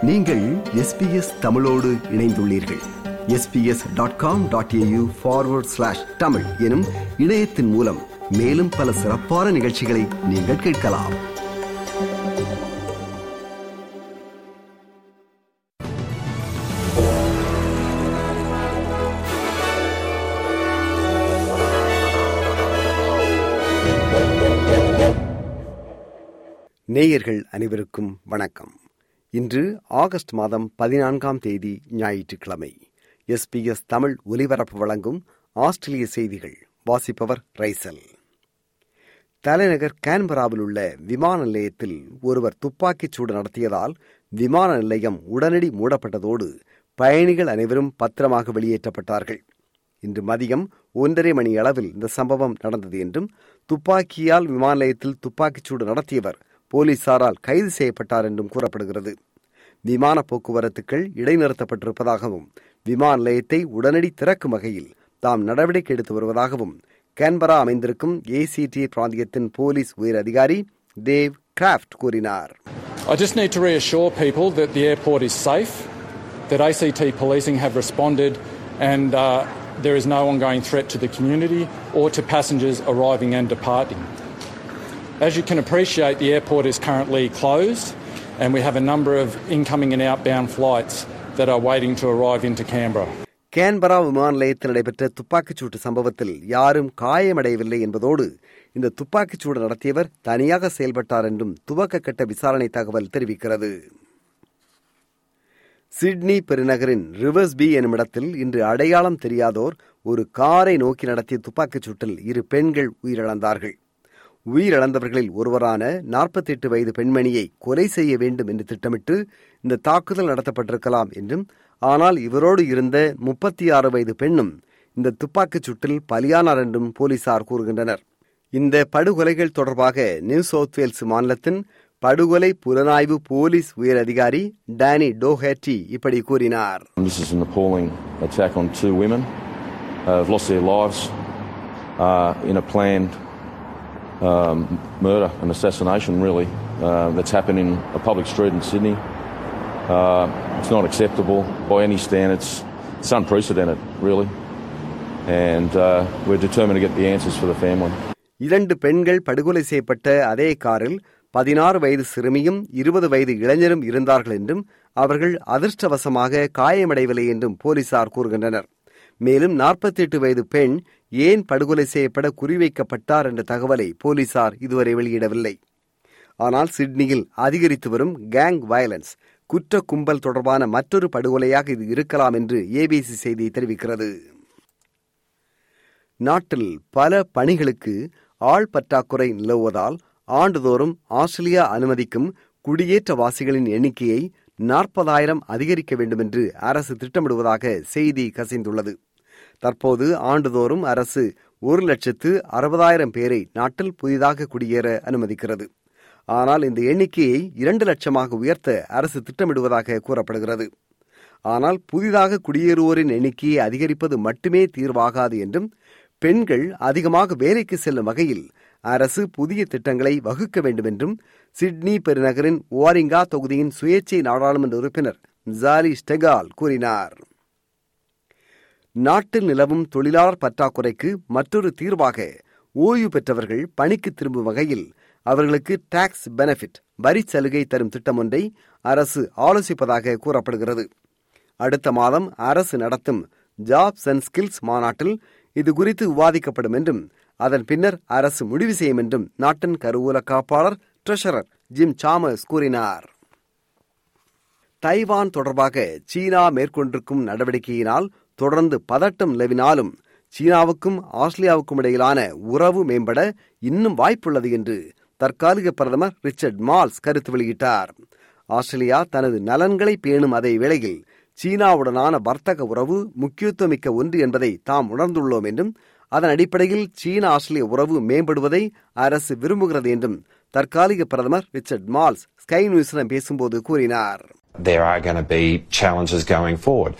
நீங்கள் எஸ்பிஎஸ் தமிழோடு இணைந்துள்ளீர்கள் S B S dot com dot A U forward slash Tamil எனும் இணையத்தின் மூலம் மேலும் பல சிறப்பான நிகழ்ச்சிகளை நீங்கள் கேட்கலாம் நேயர்கள் அனைவருக்கும் வணக்கம் இன்று ஆகஸ்ட் மாதம் பதினான்காம் தேதி ஞாயிற்றுக்கிழமை எஸ்பிஎஸ் தமிழ் ஒலிபரப்பு வழங்கும் ஆஸ்திரேலிய செய்திகள் வாசிப்பவர் ரைசல் தலைநகர் கேன்பராவில் உள்ள விமான நிலையத்தில் ஒருவர் துப்பாக்கிச் சூடு நடத்தியதால் விமான நிலையம் உடனடி மூடப்பட்டதோடு பயணிகள் அனைவரும் பத்திரமாக வெளியேற்றப்பட்டார்கள் இன்று மதியம் ஒன்றரை மணி அளவில் இந்த சம்பவம் நடந்தது என்றும் துப்பாக்கியால் விமான நிலையத்தில் துப்பாக்கிச்சூடு நடத்தியவர் போலீசாரால் கைது செய்யப்பட்டார் என்றும் கூறப்படுகிறது விமான போக்குவரத்துக்கள் இடைநிறுத்தப்பட்டிருப்பதாகவும் விமான நிலையத்தை உடனடி திறக்கும் வகையில் தாம் நடவடிக்கை எடுத்து வருவதாகவும் கேன்பரா அமைந்திருக்கும் ஏசிடி பிராந்தியத்தின் போலீஸ் உயர் அதிகாரி தேவ் கிராஃப்ட் கூறினார் I just need to reassure people that the airport is safe, that ACT policing have responded, and uh, there is no ongoing threat to the community or to passengers arriving and departing. As you can appreciate, the airport is currently closed, and we have a number of incoming and outbound flights that are waiting to arrive into Canberra. Canberra விமான நிலையத்தில் நடைபெற்ற துப்பாக்கிச்சூட்டு சம்பவத்தில் யாரும் காயமடையவில்லை என்பதோடு இந்த துப்பாக்கிச்சூடு நடத்தியவர் தனியாக செயல்பட்டார் என்றும் துவக்க கட்ட விசாரணை தகவல் தெரிவிக்கிறது சிட்னி பெருநகரின் ரிவர்ஸ் பி எனும் இடத்தில் இன்று அடையாளம் தெரியாதோர் ஒரு காரை நோக்கி நடத்திய துப்பாக்கிச் சூட்டில் இரு பெண்கள் உயிரிழந்தார்கள் உயிரிழந்தவர்களில் ஒருவரான நாற்பத்தி எட்டு வயது பெண்மணியை கொலை செய்ய வேண்டும் என்று திட்டமிட்டு இந்த தாக்குதல் நடத்தப்பட்டிருக்கலாம் என்றும் ஆனால் இவரோடு இருந்த முப்பத்தி ஆறு வயது பெண்ணும் இந்த துப்பாக்கிச் சூட்டில் பலியானார் என்றும் போலீசார் கூறுகின்றனர் இந்த படுகொலைகள் தொடர்பாக நியூ சவுத் வேல்ஸ் மாநிலத்தின் படுகொலை புலனாய்வு போலீஸ் உயர் அதிகாரி டேனி டோஹேட்டி இப்படி கூறினார் This is an appalling attack on two women uh, have lost their lives uh, in a planned um, murder and assassination, really, uh, that's happened in a public street in Sydney. Uh, it's not acceptable by any standards. It's unprecedented, really. And uh, we're determined to get the answers for the family. இரண்டு பெண்கள் படுகொலை செய்யப்பட்ட அதே காரில் பதினாறு வயது சிறுமியும் இருபது வயது இளைஞரும் இருந்தார்கள் என்றும் அவர்கள் அதிர்ஷ்டவசமாக காயமடையவில்லை என்றும் போலீசார் கூறுகின்றனர் மேலும் நாற்பத்தி எட்டு வயது பெண் ஏன் படுகொலை செய்யப்பட குறிவைக்கப்பட்டார் என்ற தகவலை போலீசார் இதுவரை வெளியிடவில்லை ஆனால் சிட்னியில் அதிகரித்து வரும் கேங் வயலன்ஸ் குற்ற கும்பல் தொடர்பான மற்றொரு படுகொலையாக இது இருக்கலாம் என்று ஏபிசி செய்தி தெரிவிக்கிறது நாட்டில் பல பணிகளுக்கு ஆள் பற்றாக்குறை நிலவுவதால் ஆண்டுதோறும் ஆஸ்திரேலியா அனுமதிக்கும் குடியேற்றவாசிகளின் எண்ணிக்கையை நாற்பதாயிரம் அதிகரிக்க வேண்டும் என்று அரசு திட்டமிடுவதாக செய்தி கசிந்துள்ளது தற்போது ஆண்டுதோறும் அரசு ஒரு லட்சத்து அறுபதாயிரம் பேரை நாட்டில் புதிதாக குடியேற அனுமதிக்கிறது ஆனால் இந்த எண்ணிக்கையை இரண்டு லட்சமாக உயர்த்த அரசு திட்டமிடுவதாக கூறப்படுகிறது ஆனால் புதிதாக குடியேறுவோரின் எண்ணிக்கையை அதிகரிப்பது மட்டுமே தீர்வாகாது என்றும் பெண்கள் அதிகமாக வேலைக்கு செல்லும் வகையில் அரசு புதிய திட்டங்களை வகுக்க வேண்டும் என்றும் சிட்னி பெருநகரின் ஓரிங்கா தொகுதியின் சுயேட்சை நாடாளுமன்ற உறுப்பினர் ஜாலி ஸ்டெகால் கூறினார் நாட்டில் நிலவும் தொழிலாளர் பற்றாக்குறைக்கு மற்றொரு தீர்வாக ஓய்வு பெற்றவர்கள் பணிக்கு திரும்பும் வகையில் அவர்களுக்கு டாக்ஸ் பெனிஃபிட் வரி சலுகை தரும் திட்டம் ஒன்றை அரசு ஆலோசிப்பதாக கூறப்படுகிறது அடுத்த மாதம் அரசு நடத்தும் ஜாப்ஸ் அண்ட் ஸ்கில்ஸ் மாநாட்டில் இது குறித்து விவாதிக்கப்படும் என்றும் அதன் பின்னர் அரசு முடிவு செய்யும் என்றும் நாட்டின் கருவூல காப்பாளர் ட்ரெஷரர் ஜிம் சாமஸ் கூறினார் தைவான் தொடர்பாக சீனா மேற்கொண்டிருக்கும் நடவடிக்கையினால் தொடர்ந்து பதட்டம் நிலவினாலும் சீனாவுக்கும் ஆஸ்திரேலியாவுக்கும் இடையிலான உறவு மேம்பட இன்னும் வாய்ப்புள்ளது என்று தற்காலிக பிரதமர் ரிச்சர்ட் மால்ஸ் கருத்து வெளியிட்டார் ஆஸ்திரேலியா தனது நலன்களை பேணும் அதே வேளையில் சீனாவுடனான வர்த்தக உறவு முக்கியத்துவமிக்க ஒன்று என்பதை தாம் உணர்ந்துள்ளோம் என்றும் அதன் அடிப்படையில் சீன ஆஸ்திரேலிய உறவு மேம்படுவதை அரசு விரும்புகிறது என்றும் தற்காலிக பிரதமர் ரிச்சர்ட் மால்ஸ் ஸ்கை நியூஸிடம் பேசும்போது கூறினார் There are going to be challenges going forward.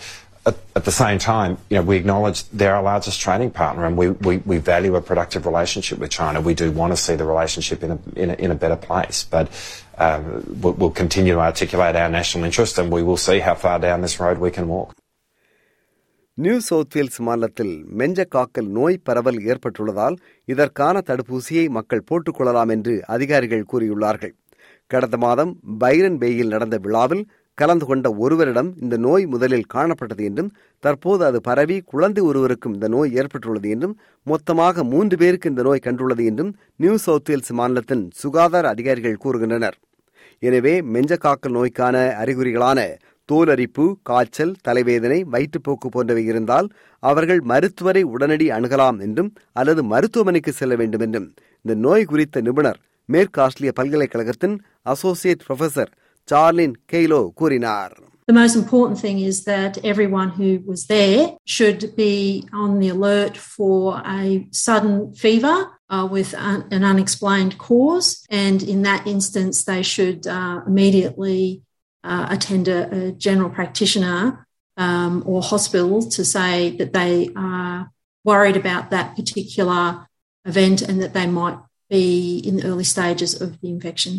at, at the same time, you know, we acknowledge they're our largest trading partner and we, we, we value a productive relationship with China. We do want to see the relationship in a, in a, in a better place, but um, we'll, we'll continue to articulate our national interest and we will see how far down this road we can walk. New South Wales மாநிலத்தில் மெஞ்ச காக்கல் நோய் பரவல் ஏற்பட்டுள்ளதால் இதற்கான தடுப்பூசியை மக்கள் போட்டுக்கொள்ளலாம் என்று அதிகாரிகள் கூறியுள்ளார்கள் கடந்த மாதம் பைரன் பேயில் நடந்த விழாவில் கலந்து கொண்ட ஒருவரிடம் இந்த நோய் முதலில் காணப்பட்டது என்றும் தற்போது அது பரவி குழந்தை ஒருவருக்கும் இந்த நோய் ஏற்பட்டுள்ளது என்றும் மொத்தமாக மூன்று பேருக்கு இந்த நோய் கண்டுள்ளது என்றும் நியூ சவுத் வேல்ஸ் மாநிலத்தின் சுகாதார அதிகாரிகள் கூறுகின்றனர் எனவே மெஞ்சக்காக்கல் நோய்க்கான அறிகுறிகளான தோலரிப்பு காய்ச்சல் தலைவேதனை வயிற்றுப்போக்கு போன்றவை இருந்தால் அவர்கள் மருத்துவரை உடனடி அணுகலாம் என்றும் அல்லது மருத்துவமனைக்கு செல்ல வேண்டும் என்றும் இந்த நோய் குறித்த நிபுணர் மேற்கு ஆஸ்திரேலிய பல்கலைக்கழகத்தின் அசோசியேட் ப்ரொஃபசர் சார்லின் கெய்லோ கூறினார் The most important thing is that everyone who was there should be on the alert for a sudden fever uh, with un- an unexplained cause, and in that instance, they should uh, immediately uh, attend a, a general practitioner um, or hospital to say that they are worried about that particular event and that they might be in the early stages of the infection.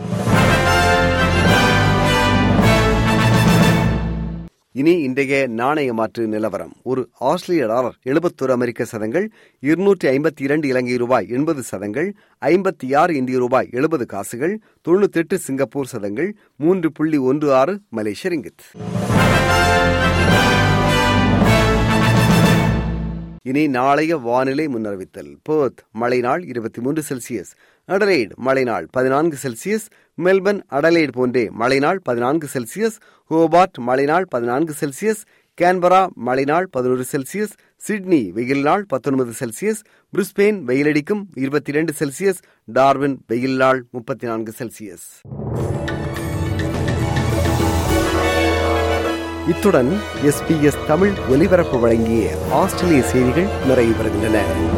இனி இன்றைய நாணய மாற்று நிலவரம் ஒரு ஆஸ்திரேலிய dollar எழுபத்தொரு அமெரிக்க சதங்கள் இருநூற்றி ஐம்பத்தி இரண்டு இலங்கை ரூபாய் எண்பது சதங்கள் ஐம்பத்தி ஆறு இந்திய ரூபாய் எழுபது காசுகள் தொண்ணூத்தி எட்டு சிங்கப்பூர் சதங்கள் மூன்று புள்ளி ஒன்று ஆறு மலேசிய ரிங்கித் இனி நாளைய வானிலை முன்னறிவித்தல் பேர்த் மழை நாள் இருபத்தி மூன்று செல்சியஸ் அடலைட் மழை நாள் பதினான்கு செல்சியஸ் மெல்பர்ன் அடலைட் போன்றே மழை நாள் பதினான்கு செல்சியஸ் ஹோபார்ட் மழை நாள் பதினான்கு செல்சியஸ் கேன்பரா மழை நாள் பதினோரு செல்சியஸ் சிட்னி வெயில் நாள் பத்தொன்பது செல்சியஸ் பிரிஸ்பெயின் வெயிலடிக்கும் இருபத்தி இரண்டு செல்சியஸ் டார்வின் வெயில் நாள் முப்பத்தி நான்கு செல்சியஸ் இத்துடன் எஸ்பிஎஸ் தமிழ் ஒலிபரப்பு வழங்கிய ஆஸ்திரேலிய செய்திகள் நிறைவு பெறுகின்றன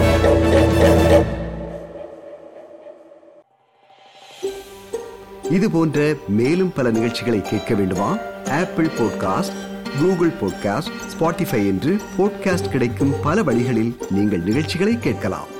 இது போன்ற மேலும் பல நிகழ்ச்சிகளை கேட்க வேண்டுமா Apple podcast Google podcast Spotify என்று பாட்காஸ்ட் கிடைக்கும் பல வழிகளில் நீங்கள் நிகழ்ச்சிகளை கேட்கலாம்